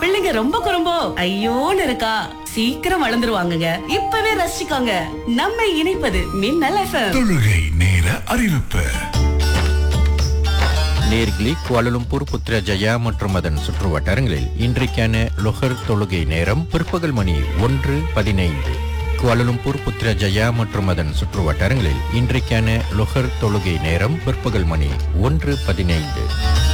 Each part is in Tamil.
பிள்ளைங்க ரொம்ப குறும்போ ஐயோன்னு இருக்கா சீக்கிரம் வளர்ந்துருவாங்கங்க இப்பவே ரசிச்சுக்கோங்க நம்ம இணைப்பது மின்னல் எஃப்எம் தொழுகை நேர அறிவிப்பு நேர்கிலி குவாலலும்பூர் புத்ரஜயா மற்றும் அதன் சுற்று வட்டாரங்களில் இன்றைக்கான லொஹர் தொழுகை நேரம் பிற்பகல் மணி ஒன்று பதினைந்து குவாலலும்பூர் புத்ரஜயா மற்றும் அதன் சுற்று வட்டாரங்களில் இன்றைக்கான லொஹர் தொழுகை நேரம் பிற்பகல் மணி ஒன்று பதினைந்து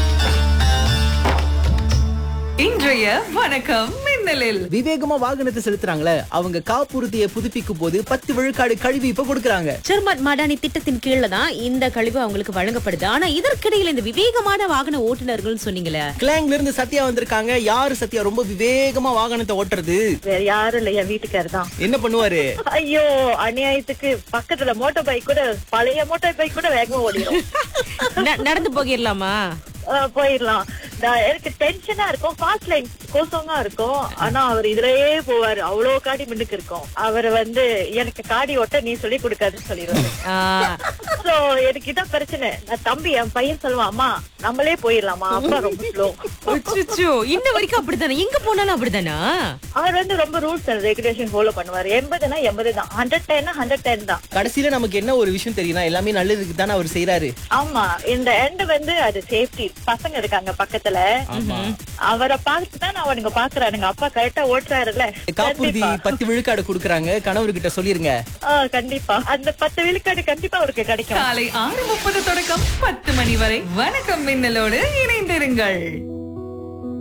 இன்றைய வணக்கம் மின்னலில் விவேகமா வாகனத்தை செலுத்துறாங்களே அவங்க காப்புறுதியை புதுப்பிக்கும் போது பத்து விழுக்காடு கழிவு இப்ப கொடுக்கறாங்க சர்மட் மாடானி திட்டத்தின் கீழ தான் இந்த கழிவு அவங்களுக்கு வழங்கப்படுது ஆனா இதற்கிடையில இந்த விவேகமான வாகன ஓட்டுநர்கள் சொன்னீங்களே கிளாங்ல இருந்து சத்யா வந்திருக்காங்க யாரு சத்யா ரொம்ப விவேகமா வாகனத்தை ஓட்டுறது வேற யாரும் இல்ல என் வீட்டுக்காரர் தான் என்ன பண்ணுவாரு ஐயோ அநியாயத்துக்கு பக்கத்துல மோட்டார் பைக் கூட பழைய மோட்டார் பைக் கூட வேகமா ஓடிடும் ந- நடந்து போகிடலாமா ஆஹ் போயிடலாம் நான் எனக்கு டென்ஷனா இருக்கும் ஃபாஸ்ட் லைன் கோசமா இருக்கும் ஆனா அவர் இதுலயே போவாரு அவ்வளவு காடி மின்னுக்கு இருக்கும் அவர் வந்து எனக்கு காடி ஓட்ட நீ சொல்லி கொடுக்காதுன்னு சொல்லிடுவாரு சோ எனக்கு இதான் பிரச்சனை நான் தம்பி என் பையன் சொல்லுவான் அம்மா நம்மளே போயிடலாமா அப்பா ரொம்ப ஸ்லோ அச்சச்சோ, இன்ன வரைக்கும் அப்படித்தானே எங்க போனாலும் அப்படித்தானா அவர் வந்து ரொம்ப ரூல்ஸ் அண்ட் ரெகுலேஷன் ஃபாலோ பண்ணுவாரு எண்பதுனா எண்பது தான் ஹண்ட்ரட் டென்னா ஹண்ட்ரட் டென் தான் கடைசியில நமக்கு என்ன ஒரு விஷயம் தெரியும்னா எல்லாமே நல்லதுக்கு தானே அவர் செய்யறாரு ஆமா இந்த எண்ட் வந்து அது சேஃப்டி பசங்க இருக்காங்க பக்கத்துல அவரை பார்த்து தான் அவனுங்க பாக்குறானுங்க அப்பா கரெக்டா ஓட்டுறாருல்ல காப்புறுதி கண்டிப்பா. பத்து விழுக்காடு கொடுக்கறாங்க கணவர்கிட்ட சொல்லிருங்க ஆ, கண்டிப்பா அந்த பத்து விழுக்காடு கண்டிப்பா அவருக்கு கிடைக்கும் காலை ஆறு முப்பது தொடக்கம் பத்து மணி வரை வணக்கம் மின்னலோடு இணைந்திருங்கள்